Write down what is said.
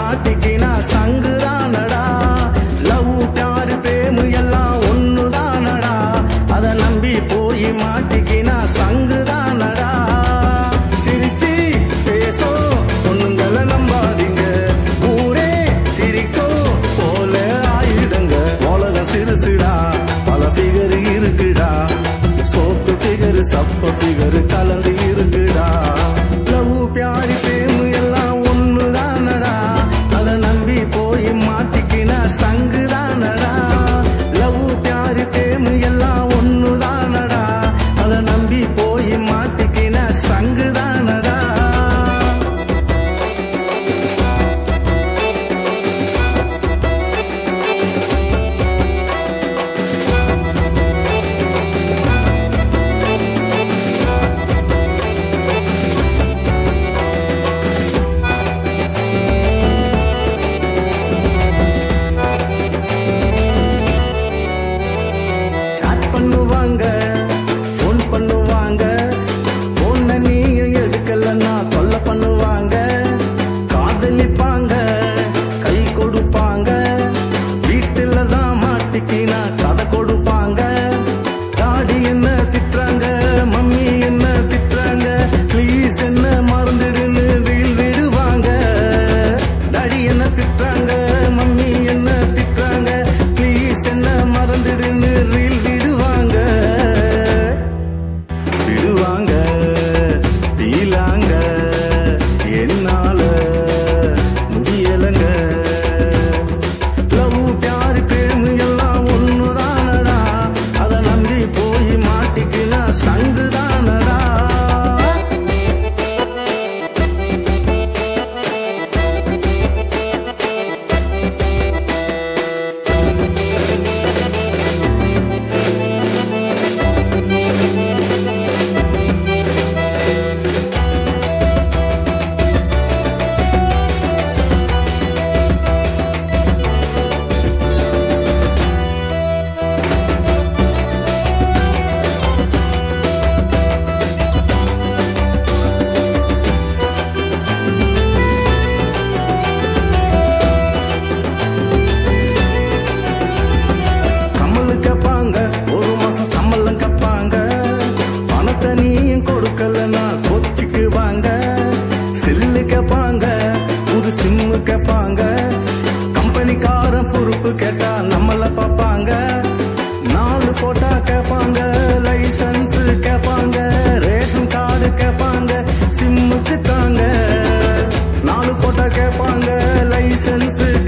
மாட்டிக்கினா சங்குதானடா லவ் பியாரு பிரேமு எல்லாம் ஒண்ணுதானடா அத நம்பி போய் மாட்டிக்கினா சங்குதானடா சிரிச்சு பேசும் பொண்ணுங்களை நம்பாதீங்க ஊரே சிரிக்கும் போல ஆயிடுங்க உலகம் சிறுசுடா பல ஃபிகர் இருக்குடா சோக்கு ஃபிகர் சப்ப ஃபிகர் கலந்து இருக்குடா லவ் பியாரி பிரேமு எல்லாம் ஒண்ணுதானடா அத நம்பி போய் மாட்டிக்கினா சங்குதானடா லவ் பியாரி பிரேமு எல்லாம் ஒண்ணுதானடா அத நம்பி போய் மாட்டிக்கினா சங்குதானடா சாட் பண்ணுவாங்க ஃபோன் பண்ணுவாங்க ஃபோனை நீயும் எடுக்கலன்னா தொல்லை பண்ணுவாங்க காதலிப்பாங்க கை கொடுப்பாங்க வீட்டுல தான் மாட்டிக்கினா கதை கொடுப்பாங்க டாடி என்ன திட்டுறாங்க மம்மி என்ன திட்டுறாங்க ப்ளீஸ் என்ன மறந்துடுன்னு ரீல் விடுவாங்க டாடி என்ன திட்டுறாங்க மம்மி என்ன திட்டுறாங்க ப்ளீஸ் என்ன மறந்துடுன்னு ரீல் விடுவாங்க விடுவாங்க தீலாங்க என்னால முடியலங்க லவ் பியார் பிரேமு எல்லாம் ஒண்ணுதானடா அத நம்பி போய் மாட்டிக்கினா சங்குதானடா கமலு கேட்பாங்க ஒரு மாசம் சம்பளம் கேட்பாங்க பணத்தை நீயும் கொடுக்கலன்னா கொச்சிக்குவாங்க சில்லு கேட்பாங்க புது சிம்மு கேட்பாங்க கம்பெனிக்காரன் பொறுப்பு கேட்டா நம்மள பார்ப்பாங்க நாலு போட்டா கேட்பாங்க லைசன்ஸ் கேட்பாங்க ரேஷன் கார்டு கேட்பாங்க சிம்முக்கு தாங்க நாலு போட்டோ கேட்பாங்க லைசன்ஸ்